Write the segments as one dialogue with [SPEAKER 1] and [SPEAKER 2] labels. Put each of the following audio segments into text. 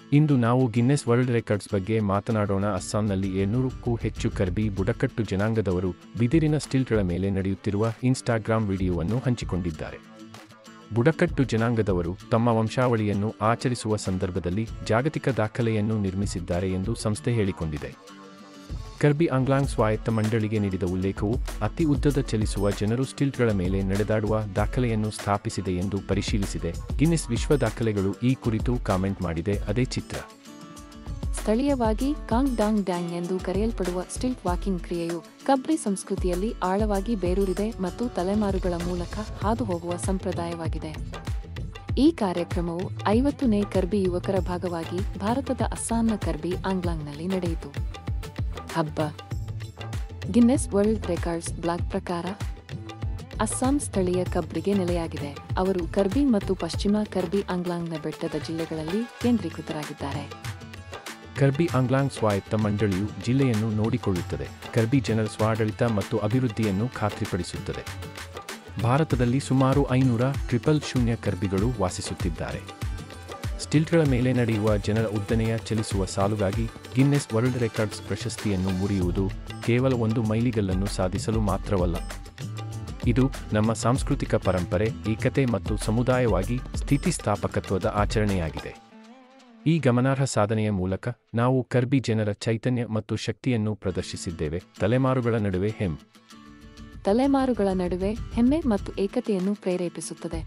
[SPEAKER 1] ಇಂದು ನಾವು Guinness world records ಬಗ್ಗೆ ಮಾತನಾಡೋಣ ಅಸ್ಸಾಂನಲ್ಲಿ ಏಳ್ನೂರಕ್ಕೂ ಹೆಚ್ಚು ಕರ್ಬಿ ಬುಡಕಟ್ಟು ಜನಾಂಗದವರು ಬಿದಿರಿನ ಸ್ಟಿಲ್ಗಳ ಮೇಲೆ ನಡೆಯುತ್ತಿರುವ ಇನ್ಸ್ಟಾಗ್ರಾಂ ವಿಡಿಯೋವನ್ನು ಹಂಚಿಕೊಂಡಿದ್ದಾರೆ ಬುಡಕಟ್ಟು ಜನಾಂಗದವರು ತಮ್ಮ ವಂಶಾವಳಿಯನ್ನು ಆಚರಿಸುವ ಸಂದರ್ಭದಲ್ಲಿ ಜಾಗತಿಕ ದಾಖಲೆಯನ್ನು ನಿರ್ಮಿಸಿದ್ದಾರೆ ಎಂದು ಸಂಸ್ಥೆ ಹೇಳಿಕೊಂಡಿದೆ ಕರ್ಬಿ ಆಂಗ್ಲಾಂಗ್ ಸ್ವಾಯತ್ತ ಮಂಡಳಿಗೆ ನೀಡಿದ ಉಲ್ಲೇಖವು ಅತಿ ಉದ್ದದ ಚಲಿಸುವ ಜನರು ಸ್ಟಿಲ್ಟ್ಗಳ ಮೇಲೆ ನಡೆದಾಡುವ ದಾಖಲೆಯನ್ನು ಸ್ಥಾಪಿಸಿದೆ ಎಂದು ಪರಿಶೀಲಿಸಿದೆ ಗಿನ್ನೆಸ್ ವಿಶ್ವ ದಾಖಲೆಗಳು ಈ ಕುರಿತು ಕಾಮೆಂಟ್ ಮಾಡಿದೆ ಅದೇ ಚಿತ್ರ
[SPEAKER 2] ಸ್ಥಳೀಯವಾಗಿ ಕಾಂಗ್ ಡಾಂಗ್ ಡ್ಯಾಂಗ್ ಎಂದು ಕರೆಯಲ್ಪಡುವ ಸ್ಟಿಲ್ಟ್ ವಾಕಿಂಗ್ ಕ್ರಿಯೆಯು ಕಬ್ರಿ ಸಂಸ್ಕೃತಿಯಲ್ಲಿ ಆಳವಾಗಿ ಬೇರೂರಿದೆ ಮತ್ತು ತಲೆಮಾರುಗಳ ಮೂಲಕ ಹಾದುಹೋಗುವ ಸಂಪ್ರದಾಯವಾಗಿದೆ ಈ ಕಾರ್ಯಕ್ರಮವು ಐವತ್ತನೇ ಕರ್ಬಿ ಯುವಕರ ಭಾಗವಾಗಿ ಭಾರತದ ಅಸ್ಸಾಂನ ಕರ್ಬಿ ಆಂಗ್ಲಾಂಗ್ನಲ್ಲಿ ನಡೆಯಿತು ಹಬ್ಬ ಗಿನ್ನೆಸ್ ವರ್ಲ್ಡ್ ರೆಕಾರ್ಡ್ಸ್ ಬ್ಲಾಗ್ ಪ್ರಕಾರ ಅಸ್ಸಾಂ ಸ್ಥಳೀಯ ಕಬ್ರಿಗೆ ನೆಲೆಯಾಗಿದೆ ಅವರು ಕರ್ಬಿ ಮತ್ತು ಪಶ್ಚಿಮ ಕರ್ಬಿ ಆಂಗ್ಲಾಂಗ್ನ ಬೆಟ್ಟದ ಜಿಲ್ಲೆಗಳಲ್ಲಿ ಕೇಂದ್ರೀಕೃತರಾಗಿದ್ದಾರೆ
[SPEAKER 1] ಕರ್ಬಿ ಆಂಗ್ಲಾಂಗ್ ಸ್ವಾಯತ್ತ ಮಂಡಳಿಯು ಜಿಲ್ಲೆಯನ್ನು ನೋಡಿಕೊಳ್ಳುತ್ತದೆ ಕರ್ಬಿ ಜನರ ಸ್ವಾಡಳಿತ ಮತ್ತು ಅಭಿವೃದ್ಧಿಯನ್ನು ಖಾತ್ರಿಪಡಿಸುತ್ತದೆ ಭಾರತದಲ್ಲಿ ಸುಮಾರು ಐನೂರ ಟ್ರಿಪಲ್ ಶೂನ್ಯ ಕರ್ಬಿಗಳು ವಾಸಿಸುತ್ತಿದ್ದಾರೆ ಸ್ಟಿಲ್ಟ್ಗಳ ಮೇಲೆ ನಡೆಯುವ ಜನರ ಉದ್ದನೆಯ ಚಲಿಸುವ ಸಾಲುಗಾಗಿ ಗಿನ್ನೆಸ್ ವರ್ಲ್ಡ್ ರೆಕಾರ್ಡ್ಸ್ ಪ್ರಶಸ್ತಿಯನ್ನು ಮುರಿಯುವುದು ಕೇವಲ ಒಂದು ಮೈಲಿಗಲ್ಲನ್ನು ಸಾಧಿಸಲು ಮಾತ್ರವಲ್ಲ ಇದು ನಮ್ಮ ಸಾಂಸ್ಕೃತಿಕ ಪರಂಪರೆ ಏಕತೆ ಮತ್ತು ಸಮುದಾಯವಾಗಿ ಸ್ಥಿತಿಸ್ಥಾಪಕತ್ವದ ಆಚರಣೆಯಾಗಿದೆ ಈ ಗಮನಾರ್ಹ ಸಾಧನೆಯ ಮೂಲಕ ನಾವು ಕರ್ಬಿ ಜನರ ಚೈತನ್ಯ ಮತ್ತು ಶಕ್ತಿಯನ್ನು ಪ್ರದರ್ಶಿಸಿದ್ದೇವೆ ತಲೆಮಾರುಗಳ ನಡುವೆ ಹೆಮ್
[SPEAKER 2] ತಲೆಮಾರುಗಳ ನಡುವೆ ಹೆಮ್ಮೆ ಮತ್ತು ಏಕತೆಯನ್ನು ಪ್ರೇರೇಪಿಸುತ್ತದೆ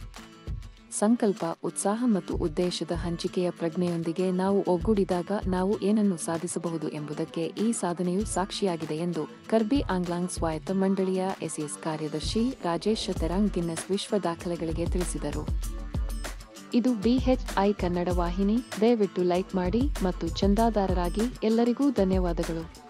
[SPEAKER 2] ಸಂಕಲ್ಪ ಉತ್ಸಾಹ ಮತ್ತು ಉದ್ದೇಶದ ಹಂಚಿಕೆಯ ಪ್ರಜ್ಞೆಯೊಂದಿಗೆ ನಾವು ಒಗ್ಗೂಡಿದಾಗ ನಾವು ಏನನ್ನು ಸಾಧಿಸಬಹುದು ಎಂಬುದಕ್ಕೆ ಈ ಸಾಧನೆಯು ಸಾಕ್ಷಿಯಾಗಿದೆ ಎಂದು ಕರ್ಬಿ ಆಂಗ್ಲಾಂಗ್ ಸ್ವಾಯತ್ತ ಮಂಡಳಿಯ ಎಸ್ಎಸ್ ಕಾರ್ಯದರ್ಶಿ ರಾಜೇಶ್ ತೆರಾಂಗ್ ಗಿನ್ನೆಸ್ ವಿಶ್ವ ದಾಖಲೆಗಳಿಗೆ ತಿಳಿಸಿದರು ಇದು ಬಿಎಚ್ಐ ಕನ್ನಡ ವಾಹಿನಿ ದಯವಿಟ್ಟು ಲೈಕ್ ಮಾಡಿ ಮತ್ತು ಚಂದಾದಾರರಾಗಿ ಎಲ್ಲರಿಗೂ ಧನ್ಯವಾದಗಳು